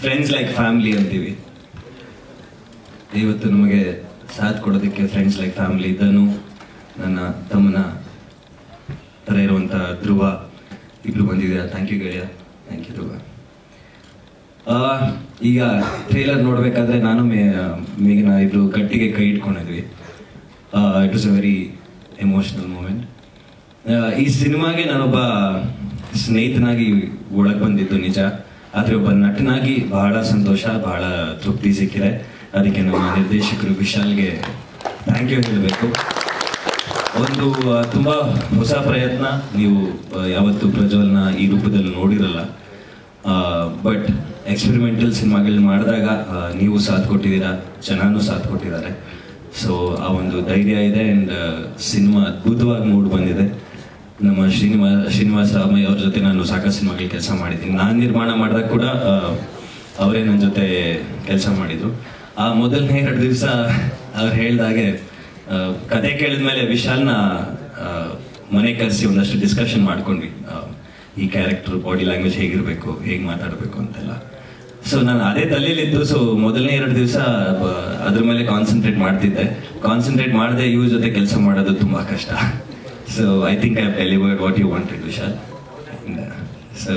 friends like family ಅಂತೀವಿ ಇವತ್ತು ನಮಗೆ ಸಾಥ್ ಕೊಡೋದಕ್ಕೆ ಫ್ರೆಂಡ್ಸ್ ಲೈಕ್ ಫ್ಯಾಮಿಲಿ ಇದನ್ನು ನನ್ನ ತಮ್ಮನ ಥರ ಇರುವಂಥ ಧ್ರುವ ಇಬ್ರು ಬಂದಿದ್ದೀರಾ ಥ್ಯಾಂಕ್ ಯು ಗೆಳೆಯ ಥ್ಯಾಂಕ್ ಯು ಧ್ರುವ ಆ, ಈಗ ಟ್ರೇಲರ್ ನೋಡಬೇಕಾದ್ರೆ ನಾನು ಮೇ ಮೇಘನ ಇಬ್ರು ಗಟ್ಟಿಗೆ ಕೈ ಇಟ್ಕೊಂಡಿದ್ವಿ it was a very emotional moment ಈ ಸಿನಿಮಾಗೆ ನಾನೊಬ್ಬ ಸ್ನೇಹಿತನಾಗಿ ಒಳಗೆ ಬಂದಿದ್ದು ನಿಜ ಆದರೆ ಒಬ್ಬ ನಟನಾಗಿ ಬಹಳ ಸಂತೋಷ ಬಹಳ ತೃಪ್ತಿ ಸಿಕ್ಕಿದೆ ಅದಕ್ಕೆ ನಮ್ಮ ನಿರ್ದೇಶಕರು ವಿಶಾಲ್ಗೆ ಥ್ಯಾಂಕ್ ಯು ಹೇಳಬೇಕು ಒಂದು ಆ, ತುಂಬಾ ಹೊಸ ಪ್ರಯತ್ನ ನೀವು ಆ, ಯಾವತ್ತೂ ಪ್ರಜ್ವಲ್ನ ಈ ರೂಪದಲ್ಲಿ ನೋಡಿರಲ್ಲ ಬಟ್ ಎಕ್ಸ್ಪೆರಿಮೆಂಟಲ್ ಸಿನಿಮಾಗಳನ್ನ ಮಾಡಿದಾಗ ಆ, ನೀವು ಸಾಥ್ ಕೊಟ್ಟಿದ್ದೀರಾ ಚೆನ್ನಾಗೂ ಸಾಥ್ ಕೊಟ್ಟಿದ್ದಾರೆ ಸೊ ಆ ಒಂದು ಧೈರ್ಯ ಇದೆ ಆ್ಯಂಡ್ ಸಿನಿಮಾ ಅದ್ಭುತವಾಗಿ ಮೂಡ್ ಬಂದಿದೆ ನಮ್ಮ ಶ್ರೀನಿವಾಸ ಶ್ರೀನಿವಾಸ ರಾಮಯ್ಯ ಅವ್ರ ಜೊತೆ ನಾನು ಸಾಕಷ್ಟು ಸಿನಿಮಾಗಳು ಕೆಲಸ ಮಾಡಿದ್ದೀನಿ ನಾನು ನಿರ್ಮಾಣ ಮಾಡಿದಾಗ ಕೂಡ ಆ, ಅವರೇ ನನ್ನ ಜೊತೆ ಕೆಲಸ ಮಾಡಿದ್ರು ಆ ಮೊದಲನೇ ಎರಡು ದಿವಸ ಅವ್ರು ಹೇಳ್ದಾಗೆ ಆ, ಕತೆ ಕೇಳಿದ್ಮೇಲೆ ವಿಶಾಲ್ನ ಆ, ಮನೆ ಕರೆಸಿ ಒಂದಷ್ಟು ಡಿಸ್ಕಷನ್ ಮಾಡ್ಕೊಂಡ್ವಿ ಆ, ಈ ಕ್ಯಾರೆಕ್ಟರ್ ಬಾಡಿ ಲ್ಯಾಂಗ್ವೇಜ್ ಹೇಗಿರಬೇಕು ಹೇಗೆ ಮಾತಾಡಬೇಕು ಅಂತೆಲ್ಲ ಸೊ ನಾನು ಅದೇ ತಲೆಯಲ್ಲಿದ್ದು ಸೊ ಮೊದಲನೇ ಎರಡು ದಿವಸ ಅದ್ರ ಮೇಲೆ ಕಾನ್ಸಂಟ್ರೇಟ್ ಮಾಡ್ತಿದ್ದೆ ಕಾನ್ಸಂಟ್ರೇಟ್ ಮಾಡದೆ ಇವ್ರ ಜೊತೆ ಕೆಲಸ ಮಾಡೋದು ತುಂಬಾ ಕಷ್ಟ so I think I delivered what you wanted Vishal so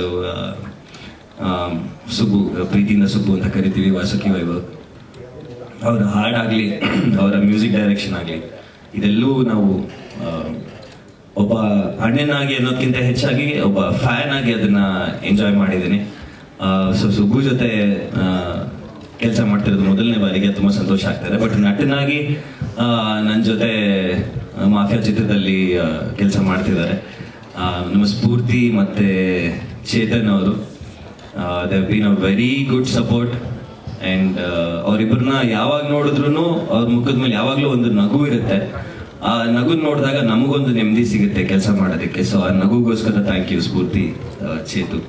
Subbu ಪ್ರೀತಿಯಿಂದ ಸುಬ್ಬು ಅಂತ ಕರಿತೀವಿ ವಾಸುಕಿ ವೈಭವ್ ಅವರ ಹಾಡಾಗ್ಲಿ ಅವರ ಮ್ಯೂಸಿಕ್ ಡೈರೆಕ್ಷನ್ ಆಗಲಿ ಇದೆಲ್ಲವೂ ನಾವು ಆ, ಒಬ್ಬ ಅಣ್ಣನಾಗಿ ಅನ್ನೋದಕ್ಕಿಂತ ಹೆಚ್ಚಾಗಿ ಒಬ್ಬ ಫ್ಯಾನ್ ಆಗಿ ಅದನ್ನ ಎಂಜಾಯ್ ಮಾಡಿದ್ದೀನಿ ಸೊ ಸುಬ್ಬು ಜೊತೆ ಕೆಲಸ ಮಾಡ್ತಿರೋದು ಮೊದಲನೇ ಬಾರಿಗೆ ತುಂಬಾ ಸಂತೋಷ ಆಗ್ತದೆ ಬಟ್ ನಟನಾಗಿ ನನ್ನ ಜೊತೆ ಮಾಫಿಯಾ ಚಿತ್ರದಲ್ಲಿ ಕೆಲಸ ಮಾಡ್ತಿದ್ದಾರೆ ಆ, ನಮ್ಮ ಸ್ಫೂರ್ತಿ ಮತ್ತೆ ಚೇತನ್ ಅವರು they been a very good support and ಅವರಿಬ್ಬರನ್ನ ಯಾವಾಗ ನೋಡಿದ್ರು ಅವ್ರ ಮುಖದ ಮೇಲೆ ಯಾವಾಗ್ಲೂ ಒಂದು ನಗು ಇರುತ್ತೆ ಆ ನಗು ನೋಡಿದಾಗ ನಮಗೊಂದು ನೆಮ್ಮದಿ ಸಿಗುತ್ತೆ ಕೆಲಸ ಮಾಡೋದಕ್ಕೆ ಸೊ ಆ ನಗುಗೋಸ್ಕರ ಥ್ಯಾಂಕ್ ಯು ಸ್ಫೂರ್ತಿ ಆ, ಚೇತು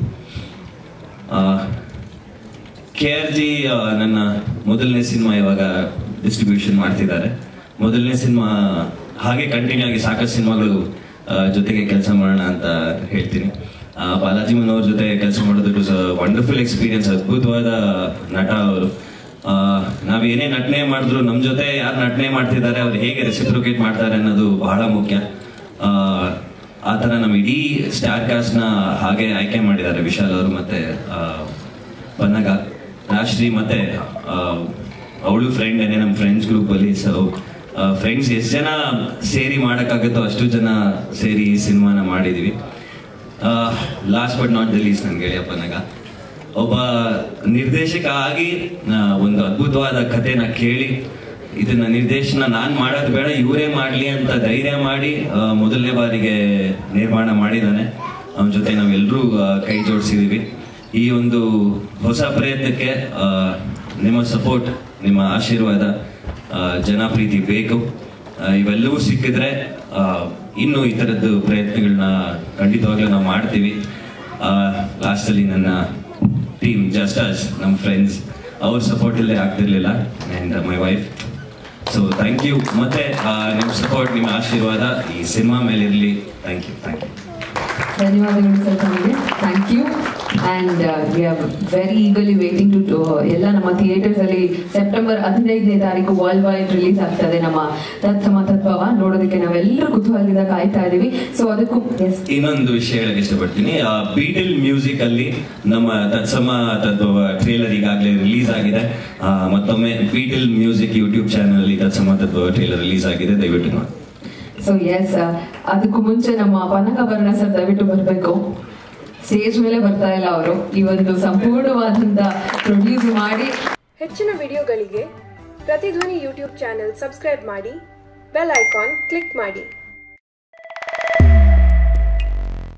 ಕೆ ಆರ್ ಜಿ ನನ್ನ ಮೊದಲನೇ ಸಿನಿಮಾ ಇವಾಗ ಡಿಸ್ಟ್ರಿಬ್ಯೂಷನ್ ಮಾಡ್ತಿದ್ದಾರೆ ಮೊದಲನೇ ಸಿನಿಮಾ ಹಾಗೆ ಕಂಟಿನ್ಯೂ ಆಗಿ ಸಾಕಷ್ಟು ಸಿನಿಮಾಗಳು ಆ, ಜೊತೆಗೆ ಕೆಲಸ ಮಾಡೋಣ ಅಂತ ಹೇಳ್ತೀನಿ ಆ, ಬಾಲಾಜಿ ಮನೋಹರ್ ಜೊತೆ ಕೆಲಸ ಮಾಡೋದು ಇಟ್ ವಾಸ್ ವಂಡರ್ಫುಲ್ ಎಕ್ಸ್ಪೀರಿಯನ್ಸ್ ಅದ್ಭುತವಾದ ನಟ ಅವರು ನಾವ್ ಏನೇ ನಟನೆ ಮಾಡಿದ್ರು ನಮ್ ಜೊತೆ ಯಾರು ನಟನೆ ಮಾಡ್ತಿದ್ದಾರೆ ಅವ್ರು ಹೇಗೆ ರೆಸಿಪ್ರೊಕೇಟ್ ಮಾಡ್ತಾರೆ ಅನ್ನೋದು ಬಹಳ ಮುಖ್ಯ ಆ, ಆ ಥರ ನಮ್ಮ ಇಡೀ ಸ್ಟಾರ್ ಕಾಸ್ಟ್ ನ ಹಾಗೆ ಆಯ್ಕೆ ಮಾಡಿದ್ದಾರೆ ವಿಶಾಲ್ ಅವರು ಮತ್ತೆ ಆ, ಪನ್ನಗ ರಾಶ್ರೀ ಮತ್ತೆ ಅವಳು ಫ್ರೆಂಡ್ ಏನೇ ನಮ್ಮ ಫ್ರೆಂಡ್ಸ್ ಗ್ರೂಪ್ ಅಲ್ಲಿ ಸೊ ಫ್ರೆಂಡ್ಸ್ ಎಷ್ಟು ಜನ ಸೇರಿ ಮಾಡೋಕ್ಕಾಗುತ್ತೋ ಅಷ್ಟು ಜನ ಸೇರಿ ಈ ಸಿನಿಮಾನ ಮಾಡಿದೀವಿ last but not the least ನನ್ಗೆ ಗೆಳೆಯ ಪನ್ನಗ ಒಬ್ಬ ನಿರ್ದೇಶಕ ಆಗಿ ಆ, ಒಂದು ಅದ್ಭುತವಾದ ಕಥೆನ ಕೇಳಿ ಇದನ್ನ ನಿರ್ದೇಶನ ನಾನ್ ಮಾಡೋದು ಬೇಡ ಇವರೇ ಮಾಡ್ಲಿ ಅಂತ ಧೈರ್ಯ ಮಾಡಿ ಆ, ಮೊದಲನೇ ಬಾರಿಗೆ ನಿರ್ಮಾಣ ಮಾಡಿದ್ದಾನೆ ಅವನ ಜೊತೆ ನಾವೆಲ್ಲರೂ ಕೈ ಜೋಡಿಸಿದೀವಿ ಈ ಒಂದು ಹೊಸ ಪ್ರಯತ್ನಕ್ಕೆ ಆ, ನಿಮ್ಮ ಸಪೋರ್ಟ್ ನಿಮ್ಮ ಆಶೀರ್ವಾದ ಆ, ಜನಪ್ರೀತಿ ಬೇಕು ಆ, ಇವೆಲ್ಲವೂ ಸಿಕ್ಕಿದ್ರೆ ಆ, ಇನ್ನು ಈ ಥರದ್ದು ಪ್ರಯತ್ನಗಳನ್ನ ಖಂಡಿತವಾಗ್ಲೂ ನಾವು ಮಾಡ್ತೀವಿ ಲಾಸ್ಟಲ್ಲಿ ನನ್ನ ಟೀಮ್ ಜಸ್ಟಾಸ್ ನಮ್ಮ ಫ್ರೆಂಡ್ಸ್ ಅವ್ರ ಸಪೋರ್ಟ್ ಇಲ್ಲೇ ಆಗ್ತಿರ್ಲಿಲ್ಲ and my wife so thank you ಮತ್ತೆ ಆ, ನಿಮ್ಮ ಸಪೋರ್ಟ್ ನಿಮ್ಮ ಆಶೀರ್ವಾದ ಈ ಸಿನಿಮಾ ಮೇಲೆ ಇರಲಿ ಥ್ಯಾಂಕ್ ಯು ಥ್ಯಾಂಕ್ ಯು ಧನ್ಯವಾದಗಳು ಸರ್ ತಮಗೆ thank you and we are very eagerly waiting to ಎಲ್ಲ ನಮ್ಮ ಥಿಯೇಟರ್ಸ್ ಅಲ್ಲಿ ಸೆಪ್ಟೆಂಬರ್ ಹದಿನೈದನೇ ತಾರೀಕು ವರ್ಲ್ಡ್ ವೈಡ್ ರಿಲೀಸ್ ಆಗ್ತದೆ ನಮ್ಮ ತತ್ಸಮ ತತ್ವವ ನೋಡೋದಕ್ಕೆ ನಾವೆಲ್ಲರೂ ಕುತೂಹಲದಿಂದ ಕಾಯ್ತಾ ಇದೀವಿ ಸೊ ಅದಕ್ಕೂ ಎಸ್ ಇನ್ನೊಂದು ವಿಷಯ ಹೇಳಕ್ ಇಷ್ಟಪಡ್ತೀನಿ ಬೀಟಲ್ ಮ್ಯೂಸಿಕ್ ಅಲ್ಲಿ ನಮ್ಮ ತತ್ಸಮ ತತ್ವ ಟ್ರೇಲರ್ ಈಗಾಗಲೇ ರಿಲೀಸ್ ಆಗಿದೆ ಆ, ಮತ್ತೊಮ್ಮೆ ಬೀಟಲ್ ಮ್ಯೂಸಿಕ್ ಯೂಟ್ಯೂಬ್ ಚಾನಲ್ ಅಲ್ಲಿ ತತ್ಸಮ ತತ್ವ ಟ್ರೇಲರ್ ರಿಲೀಸ್ ಆಗಿದೆ ದಯವಿಟ್ಟು ನೋಡಿ ಸೊ ಎಸ್ ಅದಕ್ಕೂ ಮುಂಚೆ ನಮ್ಮ ಪನ್ನಕಭರಣ ಸರ್ ದಯವಿಟ್ಟು ಬರಬೇಕು ಸ್ಟೇಜ್ ಮೇಲೆ ಬರ್ತಾ ಇಲ್ಲ ಅವರು ಈ ಒಂದು ಸಂಪೂರ್ಣವಾದಂತ ಪ್ರೊಡ್ಯೂಸ್ ಮಾಡಿ ಹೆಚ್ಚಿನ ವಿಡಿಯೋಗಳಿಗೆ ಪ್ರತಿಧ್ವನಿ ಯೂಟ್ಯೂಬ್ ಚಾನೆಲ್ ಸಬ್ಸ್ಕ್ರೈಬ್ ಮಾಡಿ ಬೆಲ್ ಐಕಾನ್ ಕ್ಲಿಕ್ ಮಾಡಿ